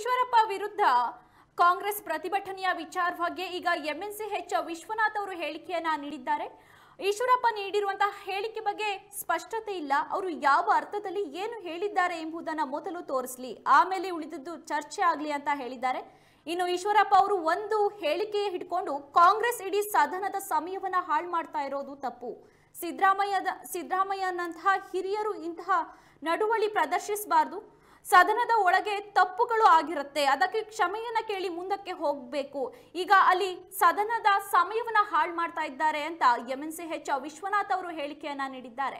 ಈಶ್ವರಪ್ಪ ವಿರುದ್ಧ ಕಾಂಗ್ರೆಸ್ ಪ್ರತಿಭಟನೆಯ ವಿಚಾರವಾಗಿ ಈಗ ಎಂಎನ್ಸಿ ಎಚ್ ವಿಶ್ವನಾಥ್ ಅವರು ಹೇಳಿಕೆಯನ್ನ ನೀಡಿದ್ದಾರೆ ಈಶ್ವರಪ್ಪ ನೀಡಿರುವಂತಹ ಹೇಳಿಕೆ ಬಗ್ಗೆ ಸ್ಪಷ್ಟತೆ ಇಲ್ಲ ಅವರು ಯಾವ ಅರ್ಥದಲ್ಲಿ ಏನು ಹೇಳಿದ್ದಾರೆ ಎಂಬುದನ್ನ ಮೊದಲು ತೋರಿಸಲಿ ಆಮೇಲೆ ಉಳಿದದ್ದು ಚರ್ಚೆ ಆಗಲಿ ಅಂತ ಹೇಳಿದ್ದಾರೆ ಇನ್ನು ಈಶ್ವರಪ್ಪ ಅವರು ಒಂದು ಹೇಳಿಕೆ ಹಿಡ್ಕೊಂಡು ಕಾಂಗ್ರೆಸ್ ಇಡೀ ಸದನದ ಸಮಯವನ್ನ ಹಾಳು ಮಾಡ್ತಾ ಇರೋದು ತಪ್ಪು ಸಿದ್ದರಾಮಯ್ಯದ ಸಿದ್ದರಾಮಯ್ಯನಂತಹ ಹಿರಿಯರು ಇಂತಹ ನಡುವಳಿ ಪ್ರದರ್ಶಿಸಬಾರ್ದು ಸದನದ ಒಳಗೆ ತಪ್ಪುಗಳು ಆಗಿರುತ್ತೆ ಅದಕ್ಕೆ ಕ್ಷಮೆಯನ್ನ ಕೇಳಿ ಮುಂದಕ್ಕೆ ಹೋಗಬೇಕು ಈಗ ಅಲ್ಲಿ ಸದನದ ಸಮಯವನ್ನ ಹಾಳು ಮಾಡ್ತಾ ಇದ್ದಾರೆ ಅಂತ ಎಂಎನ್ಸಿ ಎಚ್ ವಿಶ್ವನಾಥ್ ಅವರು ಹೇಳಿಕೆಯನ್ನ ನೀಡಿದ್ದಾರೆ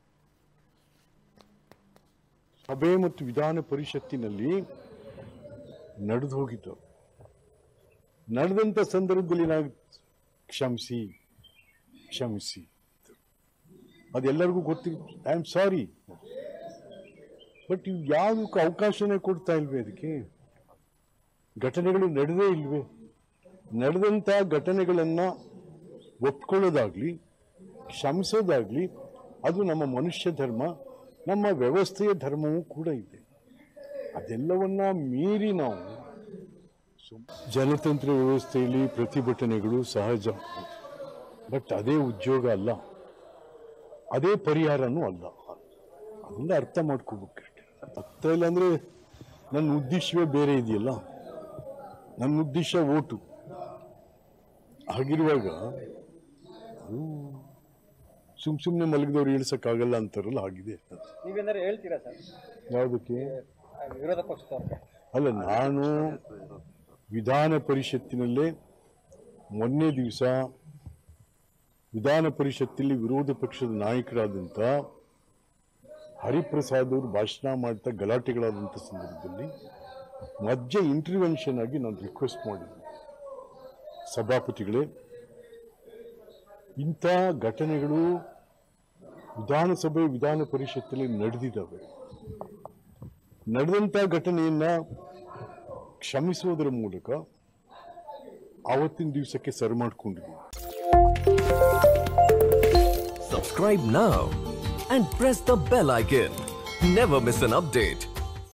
ಸಭೆ ಮತ್ತು ವಿಧಾನ ಪರಿಷತ್ತಿನಲ್ಲಿ ನಡೆದು ಹೋಗಿದ್ದು ನಡೆದಂಥ ಸಂದರ್ಭದಲ್ಲಿ ನಾವು ಕ್ಷಮಿಸಿ ಕ್ಷಮಿಸಿ ಅದೆಲ್ಲರಿಗೂ ಗೊತ್ತಿಲ್ಲ ಐ ಆಮ್ ಸಾರಿ ಬಟ್ ಇವು ಯಾವುದಕ್ಕೂ ಅವಕಾಶನೇ ಕೊಡ್ತಾ ಇಲ್ವೇ ಅದಕ್ಕೆ ಘಟನೆಗಳು ನಡೆದೇ ಇಲ್ವೇ ನಡೆದಂಥ ಘಟನೆಗಳನ್ನು ಒಪ್ಕೊಳ್ಳೋದಾಗ್ಲಿ ಕ್ಷಮಿಸೋದಾಗ್ಲಿ ಅದು ನಮ್ಮ ಮನುಷ್ಯ ಧರ್ಮ ನಮ್ಮ ವ್ಯವಸ್ಥೆಯ ಧರ್ಮವೂ ಕೂಡ ಇದೆ ಅದೆಲ್ಲವನ್ನ ಮೀರಿ ನಾವು ಸುಮ್- ಜನತಂತ್ರ ವ್ಯವಸ್ಥೆಯಲ್ಲಿ ಪ್ರತಿಭಟನೆಗಳು ಸಹಜ ಬಟ್ ಅದೇ ಉದ್ಯೋಗ ಅಲ್ಲ ಅದೇ ಪರಿಹಾರನೂ ಅಲ್ಲ ಅದನ್ನ ಅರ್ಥ ಮಾಡ್ಕೋಬೇಕಷ್ಟೆ ಅರ್ಥ ಇಲ್ಲ ಅಂದ್ರೆ ನನ್ನ ಉದ್ದೇಶವೇ ಬೇರೆ ಇದೆಯಲ್ಲ ನನ್ನ ಉದ್ದೇಶ ಓಟು ಹಾಗಿರುವಾಗ ಅದು ಸುಮ್ ಸುಮ್ಮನೆ ಮಲಗಿದವ್ರು ಇಳಿಸಕ್ಕಾಗಲ್ಲ ಅಂತಾರಲ್ಲ ಆಗಿದೆ ನೀವೇನಾದ್ರು ಹೇಳ್ತೀರಾ ಸರ್ ಯಾವುದಕ್ಕೆ ವಿರೋಧ ಪಕ್ಷದವ್ರಿಗೆ ಅಲ್ಲ ನಾನು ವಿಧಾನ ಪರಿಷತ್ತಿನಲ್ಲೇ ಮೊನ್ನೆ ದಿವಸ ವಿಧಾನ ಪರಿಷತ್ತಲ್ಲಿ ವಿರೋಧ ಪಕ್ಷದ ನಾಯಕರಾದಂಥ ಹರಿಪ್ರಸಾದ್ ಅವರು ಭಾಷಣ ಮಾಡ್ತಾ ಗಲಾಟೆಗಳಾದಂಥ ಸಂದರ್ಭದಲ್ಲಿ ಮಧ್ಯ ಇಂಟರ್ವೆನ್ಷನ್ ಆಗಿ ನಾನು ರಿಕ್ವೆಸ್ಟ್ ಮಾಡಿದ್ದೆ ಸಭಾಪತಿಗಳೇ ಇಂಥ ಘಟನೆಗಳು ವಿಧಾನಸಭೆ ವಿಧಾನ ಪರಿಷತ್ತಲ್ಲಿ ನಡೆದಿದ್ದಾವೆ ನಡೆದಂಥ ಘಟನೆಯನ್ನ ಕ್ಷಮಿಸುವುದರ ಮೂಲಕ ಆವತ್ತಿನ ದಿವಸಕ್ಕೆ ಸರಿ ಮಾಡ್ಕೊಂಡಿದ್ವಿ Subscribe now and press the bell icon. Never miss an update.